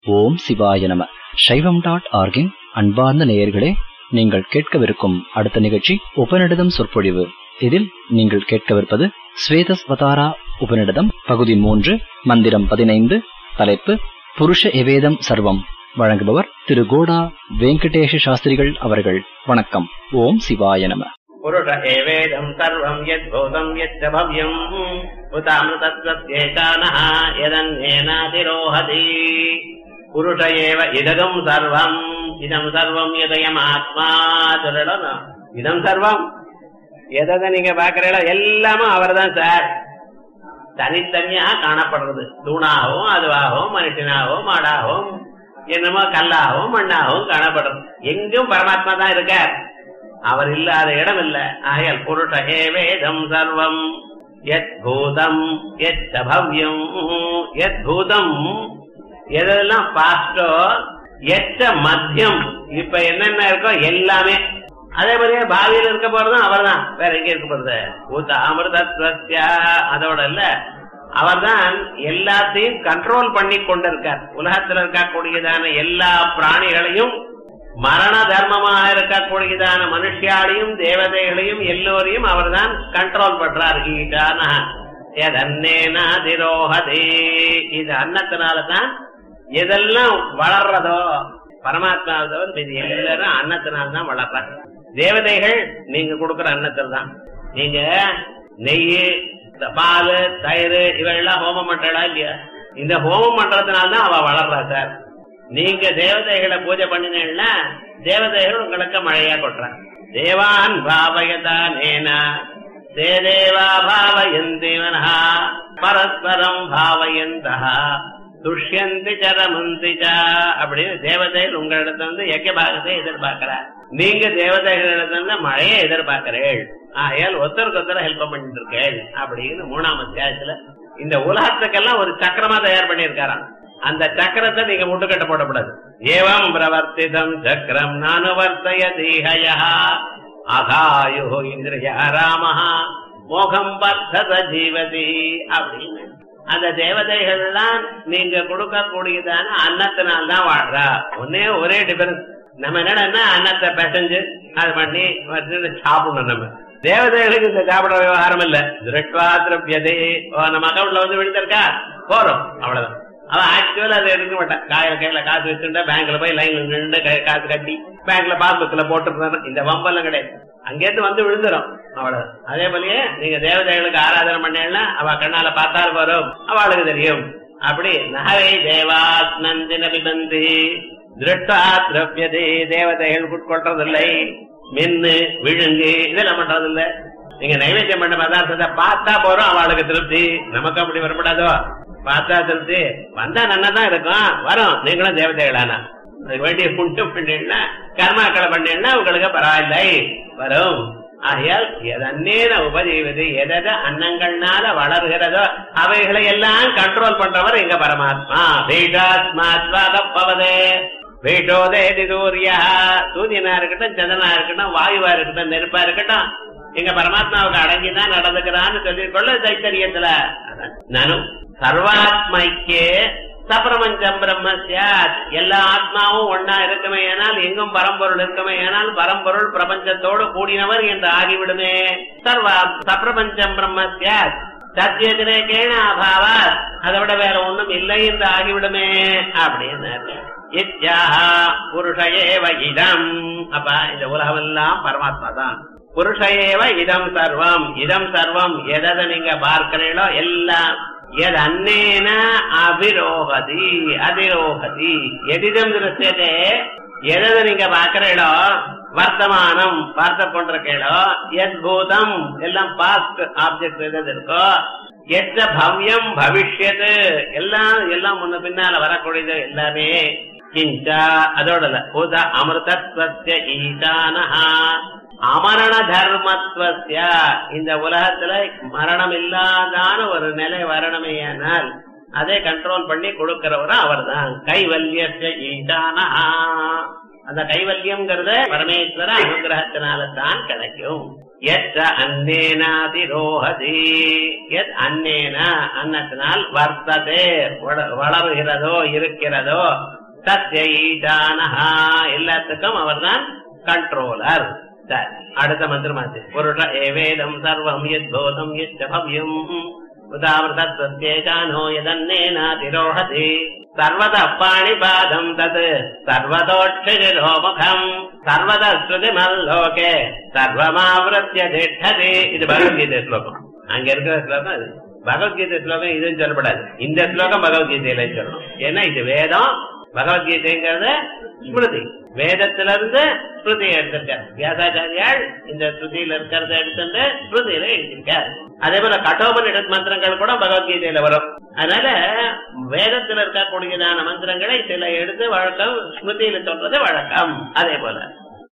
ஓம் சிவாய நம சைவம் டாட் ஆர்கின் அன்பார்ந்த நேயர்களே நீங்கள் கேட்கவிருக்கும் அடுத்த நிகழ்ச்சி உபநிடதம் சொற்பொழிவு இதில் நீங்கள் கேட்கவிருப்பது ஸ்வேதஸ்வதாரா உபநிடதம் பகுதி மூன்று மந்திரம் பதினைந்து தலைப்பு புருஷ எவேதம் சர்வம் வழங்குபவர் திரு கோடா வெங்கடேஷ சாஸ்திரிகள் அவர்கள் வணக்கம் ஓம் சிவாய நம पुरुष एवेदम् सर्वम् यद्भूतम् यच्च भव्यम् उतामृतत्वत्येतानः यदन्येनातिरोहति पुरुष एव इदगम् सर्वम् இதம் சர்வம் எதயமாத்மா சொல்லணும் இதம் சர்வம் எதை நீங்க பாக்குறீங்களோ எல்லாமே அவர்தான் சார் தனித்தனியா காணப்படுறது தூணாகவும் அதுவாகவும் மனுஷனாகவும் மாடாகவும் என்னமோ கல்லாகவும் மண்ணாகவும் காணப்படுறது எங்கும் பரமாத்மா தான் இருக்கார் அவர் இல்லாத இடம் இல்ல ஆகையால் புருஷ ஏவேதம் சர்வம் எத் பூதம் எத் பவ்யம் எத் பூதம் எதெல்லாம் பாஸ்டோ எச்ச மத்தியம் இப்ப என்னென்ன இருக்கோ எல்லாமே அதே மாதிரியே பாவியில் இருக்க போறதும் அவர் தான் வேற எங்க இருக்க போறது பூத்த அமிர்தத்வஸ்யா அதோட இல்ல அவர்தான் எல்லாத்தையும் கண்ட்ரோல் பண்ணி கொண்டிருக்கார் உலகத்தில் இருக்கக்கூடியதான எல்லா பிராணிகளையும் மரண தர்மமாக இருக்கக்கூடியதான மனுஷியாலையும் தேவதைகளையும் எல்லோரையும் அவர்தான் கண்ட்ரோல் பண்றார் ஈட்டான திரோகதே இது அன்னத்தினாலதான் எதெல்லாம் வளர்றதோ பரமாத்மாவை தவிர இது எல்லாரும் அன்னத்தினால்தான் வளர்றாங்க தேவதைகள் நீங்க கொடுக்கிற அன்னத்தில் தான் நீங்க நெய் பால் தயிர் இவையெல்லாம் ஹோமம் பண்றா இல்லையா இந்த ஹோமம் பண்றதுனால்தான் அவ வளர்றா சார் நீங்க தேவதைகளை பூஜை பண்ணினீங்கன்னா தேவதைகள் உங்களுக்கு மழையா கொட்டுறாங்க தேவான் பாவயதானேனா தேதேவா பாவயந்திவனா பரஸ்பரம் பாவயந்தா துஷ்யந்தி சரமந்தி அப்படின்னு தேவதைகள் உங்களிடத்துல வந்து யக்க பாகத்தை எதிர்பார்க்கிறார் நீங்க தேவதைகளிடத்துல இருந்து மழையை எதிர்பார்க்கிறேள் ஆகையால் ஒருத்தருக்கு ஒருத்தர் ஹெல்ப் பண்ணிட்டு இருக்கேள் அப்படின்னு மூணாம் அத்தியாயத்துல இந்த உலகத்துக்கெல்லாம் ஒரு சக்கரமா தயார் பண்ணியிருக்காராம் அந்த சக்கரத்தை நீங்க முட்டுக்கட்ட போடக்கூடாது ஏவம் பிரவர்த்திதம் சக்கரம் நானுவர்த்தய தீஹயா அகாயோ இந்திரியா ராமஹா மோகம் பர்த்தத ஜீவதி அப்படின்னு அந்த தேவதைகள்லாம் நீங்க கொடுக்கக்கூடியதான அன்னத்தினால்தான் வாழ்றா ஒன்னே ஒரே டிஃபரன்ஸ் நம்ம என்னடா அன்னத்தை பெசஞ்சு அது பண்ணி சாப்பிடணும் நம்ம தேவதைகளுக்கு இந்த சாப்பிட விவகாரம் இல்ல திருஷ்வா திரவியதே நம்ம அக்கௌண்ட்ல வந்து விழுந்திருக்கா போறோம் அவ்வளவுதான் அவன் ஆக்சுவலா அதை எடுக்க மாட்டான் காயில கையில காசு வச்சுட்டா பேங்க்ல போய் லைன்ல நின்று காசு கட்டி பேங்க்ல பாஸ்புக்ல போட்டு இந்த வம்பெல்லாம் கிடையாது அங்கேருந்து வந்து விழுந்துரும் அவ்வளவு அதே போலயே நீங்க தேவதைகளுக்கு ஆராதனை பண்ணேன்னா அவ கண்ணால பார்த்தால் வரும் அவளுக்கு தெரியும் அப்படி நகவை தேவாத் நந்தின பிபந்தி திருஷ்டா திரவியதே தேவதைகள் உட்கொள்றதில்லை மின்னு விழுங்கு இதெல்லாம் பண்றதில்லை நீங்க நைவேத்தியம் பண்ண பதார்த்தத்தை பார்த்தா போறோம் அவளுக்கு திருப்தி நமக்கு அப்படி வரப்படாதோ பார்த்தா திருப்தி வந்தா நன்னதான் இருக்கும் வரும் நீங்களும் தேவதைகளானா அதுக்கு வேண்டிய புண்டம் பண்ணீங்கன்னா கர்மாக்களை பண்ணீங்கன்னா உங்களுக்கு பரவாயில்லை வரும் ஆகையால் எதன்னேன உபஜீவது எதை அன்னங்கள்னால வளர்கிறதோ அவைகளை எல்லாம் கண்ட்ரோல் பண்றவர் எங்க பரமாத்மா பீட்டாத்மாத்வாதப்பவதே வீட்டோதே சூரியா சூரியனா இருக்கட்டும் சந்திரனா இருக்கட்டும் வாயுவா இருக்கட்டும் நெருப்பா இருக்கட்டும் எங்க பரமாத்மாவுக்கு அடங்கிதான் நடந்துக்கிறான்னு சொல்லிக்கொள்ள தைத்தரியத்துல நானும் சர்வாத்மைக்கே சப்பிரபஞ்சம் பிரம்ம சாத் எல்லா ஆத்மாவும் ஒன்னா இருக்குமே ஆனால் எங்கும் பரம்பொருள் இருக்குமே ஆனால் பரம்பொருள் பிரபஞ்சத்தோடு கூடினவர் என்று ஆகிவிடுமே சர்வா சப்பிரபஞ்சம் பிரம்ம சாத் சத்தியத்தினேக்கேன அபாவாத் அதை விட வேற ஒண்ணும் இல்லை என்று ஆகிவிடுமே அப்படின்னு புருஷயேவ இதம் அப்ப இந்த உலகம் எல்லாம் பரமாத்மா தான் புருஷயேவ இதம் சர்வம் இதம் சர்வம் எதை நீங்க பார்க்கிறீங்களோ எல்லாம் எது அன்னேன அபிரோகதி அதிரோகதி எதிதம் திருஷ்யதே எதை நீங்க பாக்குறீங்களோ வர்த்தமானம் பார்த்து கொண்டிருக்கீங்களோ எத் பூதம் எல்லாம் பாஸ்ட் ஆப்ஜெக்ட் எது இருக்கோ எத்த பவ்யம் பவிஷ்யத்து எல்லாம் எல்லாம் முன்ன பின்னால வரக்கூடியது எல்லாமே கிஞ்சா அதோட பூத அமிர்தத்வஸ்ய ஈசானஹா அமரண தர்மத்துவசிய இந்த உலகத்துல மரணம் இல்லாதான ஒரு நிலை வரணுமேயானால் அதை கண்ட்ரோல் பண்ணி கொடுக்கிறவரும் அவர் தான் கைவல்ய அந்த கைவல்யம்ங்கிறத பரமேஸ்வர அனுகிரகத்தினால தான் கிடைக்கும் எற்ற அன்னேனாதிரோஹதி எத் அன்னேன அன்னத்தினால் வர்த்ததே வள- வளருகிறதோ இருக்கிறதோ சத்ய ஈசானஹா எல்லாத்துக்கும் அவர்தான் கண்ட்ரோலர் சரி அடுத்த மந்திரமாச்சு புருஷ ஏவேதம் சர்வம் யத் போதம் யச்ச பவ்யம் உதாவிரதத்வத்யேஷானோ யதன்னேனாதிரோஹதி சர்வத பாணிபாதம் தத் சர்வதோட்சிரோமுகம் சர்வத ஸ்ருதிமல்லோகே சர்வமாவிரத்திய திட்டதி இது பகவத்கீதை ஸ்லோகம் அங்க இருக்கிற ஸ்லோகம் இது பகவத்கீதை ஸ்லோகம் இதுன்னு சொல்லப்படாது இந்த ஸ்லோகம் பகவத்கீதையில சொல்லணும் ஏன்னா இது வேதம் பகவத்கீதைங்கிறது ஸ்மிருதி வேதத்திலிருந்து ஸ்ருதியை எடுத்திருக்கார் வியாசாச்சாரியால் இந்த ஸ்ருதியில இருக்கிறத எடுத்துட்டு ஸ்ருதியில எழுதியிருக்கார் அதே போல கட்டோபனிட மந்திரங்கள் கூட பகவத்கீதையில வரும் அதனால வேதத்துல இருக்கக்கூடியதான மந்திரங்களை சில எடுத்து வழக்கம் ஸ்மிருதியில சொல்றது வழக்கம் அதே போல